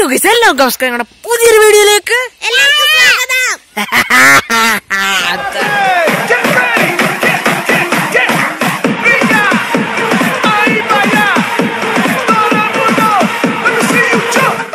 Guys എല്ലാവർക്കും നമസ്കാരം ഞങ്ങളുടെ പുതിയൊരു വീഡിയോയിലേക്ക് എല്ലാവർക്കും സ്വാഗതം Get ready! Get, get, get! Venga! Ahí vaya! Todo el mundo! Let me see you jump!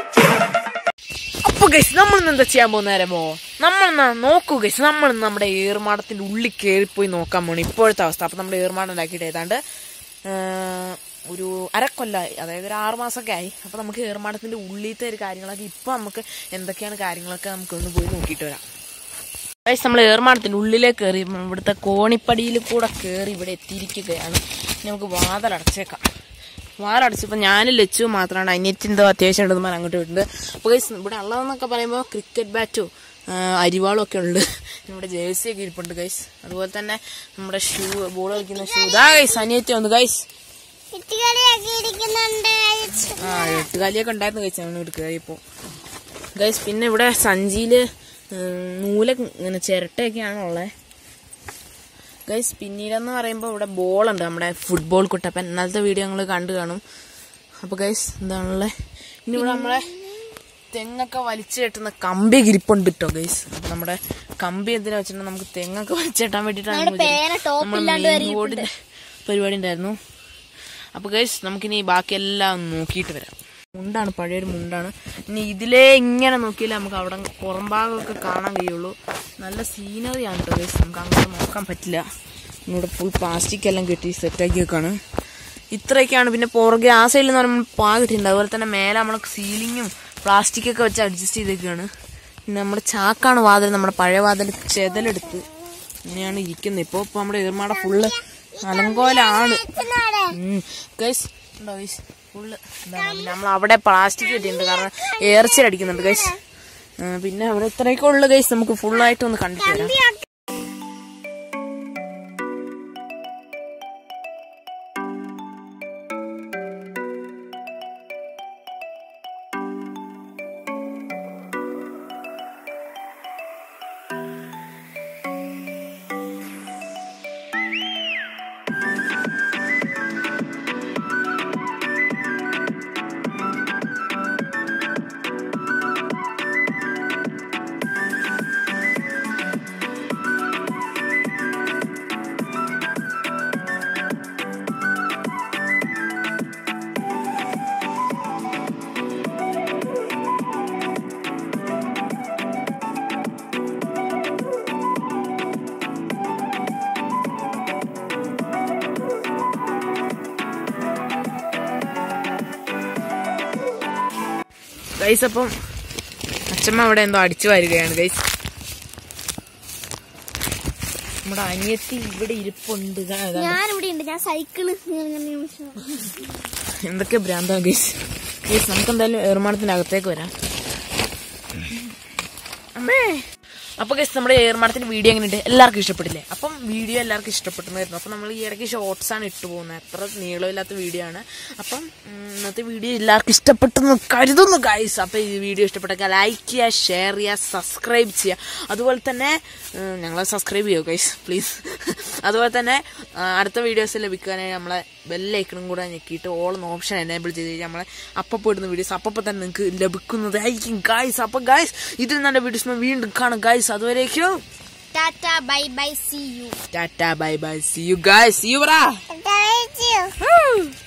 അപ്പൊ ഗൈസ് നമ്മൾ ഇന്ന് എന്താ ചെയ്യാൻ പോകുന്ന നേരമോ നമ്മൾ എന്നാ നോക്കൂ ഗൈസ് നമ്മൾ ഇന്ന് നമ്മുടെ ഏർമാടത്തിന്റെ ഉള്ളിൽ കയറിപ്പോയി നോക്കാൻ പോണു ഇപ്പോഴത്തെ അവസ്ഥ അപ്പൊ നമ്മുടെ ഏർമാടം ഉണ്ടാക്കിയിട്ട് ഏതാണ്ട് ആ, ഒരു അരക്കൊല്ലായി അതായത് ഒരു ആറ് മാസമൊക്കെ ആയി അപ്പൊ നമുക്ക് ഏർമാടത്തിന്റെ ഉള്ളിലത്തെ ഒരു കാര്യങ്ങളൊക്കെ ഇപ്പൊ നമുക്ക് എന്തൊക്കെയാണ് കാര്യങ്ങളൊക്കെ നമുക്ക് ഒന്ന് പോയി നോക്കിയിട്ട് വരാം ഗൈസ് നമ്മൾ ഏർമാടത്തിന്റെ ഉള്ളിലേക്ക് കയറി ഇവിടുത്തെ കോണിപ്പടിയിൽ കൂടെ കയറി ഇവിടെ എത്തിയിരിക്കുകയാണ് ഇനി നമുക്ക് വാതിലടച്ചേക്കാം വാതിലടച്ചപ്പോൾ ഞാനും ലച്ചു മാത്രമാണ് അനിയത്തിൻ്റെ അത്യാവശ്യം ഉണ്ടെന്ന് പറഞ്ഞ് അങ്ങോട്ട് വിട്ടുണ്ട് അപ്പോൾ ഗൈസ് ഇവിടെ ഉള്ളതെന്നൊക്കെ പറയുമ്പോൾ ക്രിക്കറ്റ് ബാറ്റും അരിവാളും ഒക്കെ ഉണ്ട് നമ്മുടെ ജേഴ്സി ഒക്കെ ഇരിപ്പുണ്ട് ഗൈസ് അതുപോലെ തന്നെ നമ്മുടെ ഷൂ ബോൾ കളിക്കുന്ന ഷൂ ഇതാ ഗൈസ് അനിയത്തി വന്നു ഗൈസ് കുട്ടികളെയൊക്കെ ഇരിക്കുന്നുണ്ട് ആ എട്ടുകാലിയൊക്കെ ഉണ്ടായിരുന്നു ഗൈസ് ഞങ്ങൾ ഇവിടെ കയറിയപ്പോൾ ഗൈസ് പിന്നെ ഇവിടെ സഞ്ചിയില് ഉം, നൂല ഇങ്ങനെ ചിരട്ടയൊക്കെയാണ് ഉള്ളത് ഗൈസ് പിന്നീടെന്ന് പറയുമ്പോൾ ഇവിടെ ബോളുണ്ട് നമ്മുടെ ഫുട്ബോൾ കുട്ട അപ്പം ഇന്നലത്തെ വീഡിയോ ഞങ്ങൾ കണ്ടു കാണും അപ്പോൾ ഗൈസ് എന്താണുള്ളത് ഇനി ഇവിടെ നമ്മളെ തെങ്ങൊക്കെ വലിച്ചു കെട്ടുന്ന കമ്പി ഇരിപ്പുണ്ട് കേട്ടോ ഗൈസ് അപ്പം നമ്മുടെ കമ്പി എന്തിനാ വെച്ചിട്ടുണ്ടെങ്കിൽ നമുക്ക് തെങ്ങൊക്കെ വലിച്ചു കെട്ടാൻ വേണ്ടിയിട്ടാണ് പേന top നമ്മൾ ഇല്ലാണ്ട് മെയിൻ റോഡിന്റെ പരിപാടി ഉണ്ടായിരുന്നു അപ്പൊ ഗൈസ് നമുക്കിനി ബാക്കിയെല്ലാം ഒന്ന് നോക്കിയിട്ട് വരാം മുണ്ടാണ് പഴയൊരു മുണ്ടാണ് ഇനി ഇതിലേ ഇങ്ങനെ നോക്കിയാലേ നമുക്ക് അവിടെ പുറംഭാഗമൊക്കെ കാണാൻ കഴിയുള്ളൂ നല്ല സീനറിയാണ് കേട്ടോ ഗൈസ് നമുക്ക് അങ്ങോട്ട് നോക്കാൻ പറ്റില്ല ഇവിടെ ഫുൾ പ്ലാസ്റ്റിക് എല്ലാം കെട്ടി സെറ്റാക്കി വെക്കാണ് ഇത്രയൊക്കെയാണ് പിന്നെ പുറകെ ആ സൈഡിൽ എന്ന് പറയുമ്പോൾ പാ കിട്ടിയിട്ടുണ്ട് അതുപോലെ തന്നെ മേലെ നമ്മൾ സീലിങ്ങും പ്ലാസ്റ്റിക് ഒക്കെ വെച്ച് അഡ്ജസ്റ്റ് ചെയ്തേക്കാണ് പിന്നെ നമ്മുടെ ചാക്കാണ് വാതിൽ നമ്മുടെ പഴയ വാതിൽ ചെതലെടുത്ത് ഇങ്ങനെയാണ് ഇരിക്കുന്നത് ഇപ്പോൾ ഇപ്പോൾ നമ്മുടെ ഏർമാട ഫുള്ള് അലങ്കോലാണ് ഗൈസ് ഉണ്ടോ ഗൈസ് ഫുള്ള് നമ്മൾ അവിടെ പ്ലാസ്റ്റിക് കിട്ടിയിട്ടുണ്ട് കാരണം എയർച്ചിൽ അടിക്കുന്നുണ്ട് ഗൈസ് പിന്നെ അവിടെ ഇത്രയൊക്കെ ഉള്ളു ഗൈസ് നമുക്ക് ഫുള്ളായിട്ട് ഒന്ന് കണ്ടിട്ട് വരാം ഗൈസ് അപ്പം അച്ഛമ്മ അവിടെ എന്തോ അടിച്ചു വരികയാണ് ഗൈസ് നമ്മുടെ അനിയത്തി ഇവിടെ ഇരിപ്പുണ്ട് ഇതാ, ഇതാ. ഞാനിവിടെ ഉണ്ട് ഞാൻ സൈക്കിള് എന്തൊക്കെ ഭ്രാന്താണ് ഗൈസ് ഗൈസ് നമുക്ക് എന്തായാലും ഏർമാടത്തിന്റെ അകത്തേക്ക് വരാം അമ്മേ അപ്പൊ ഗൈസ് നമ്മുടെ ഏർമാടത്തിന്റെ വീഡിയോ എങ്ങനെയുണ്ട് എല്ലാവർക്കും ഇഷ്ടപ്പെട്ടില്ലേ അപ്പം വീഡിയോ എല്ലാവർക്കും ഇഷ്ടപ്പെട്ടെന്നായിരുന്നു അപ്പം നമ്മൾ ഈ ഇടയ്ക്ക് ഷോർട്സ് ആണ് ഇട്ടു പോകുന്നത് അത്ര നീളമില്ലാത്ത വീഡിയോ ആണ് അപ്പം ഉം, ഇന്നത്തെ വീഡിയോ എല്ലാവർക്കും ഇഷ്ടപ്പെട്ടെന്ന് കരുതുന്നു ഗൈസ് അപ്പം ഈ വീഡിയോ ഇഷ്ടപ്പെട്ടെങ്കിൽ ലൈക്ക് ചെയ്യുക ഷെയർ ചെയ്യുക സബ്സ്ക്രൈബ് ചെയ്യുക അതുപോലെ തന്നെ ഉം, ഞങ്ങളെ സബ്സ്ക്രൈബ് ചെയ്യുക ഗൈസ് പ്ലീസ് അതുപോലെ തന്നെ ആ, അടുത്ത വീഡിയോസ് ലഭിക്കാനായി നമ്മളെ ബെല്ലൈക്കണും കൂടെ ഞെക്കിയിട്ട് ഓൾ എന്ന ഓപ്ഷൻ എനേബിൾ ചെയ്ത് കഴിഞ്ഞാൽ നമ്മളെ അപ്പം ഇടുന്ന വീഡിയോസ് അപ്പം തന്നെ നിങ്ങൾക്ക് ലഭിക്കുന്നതായിരിക്കും ഗൈസ് അപ്പം ഗൈസ് ഇതിൽ നല്ല വീഡിയോസ് വീണ്ടും കാണും ഗൈസ് അതുവരേക്കും tata bye bye see you tata bye bye see you guys see you bro Tata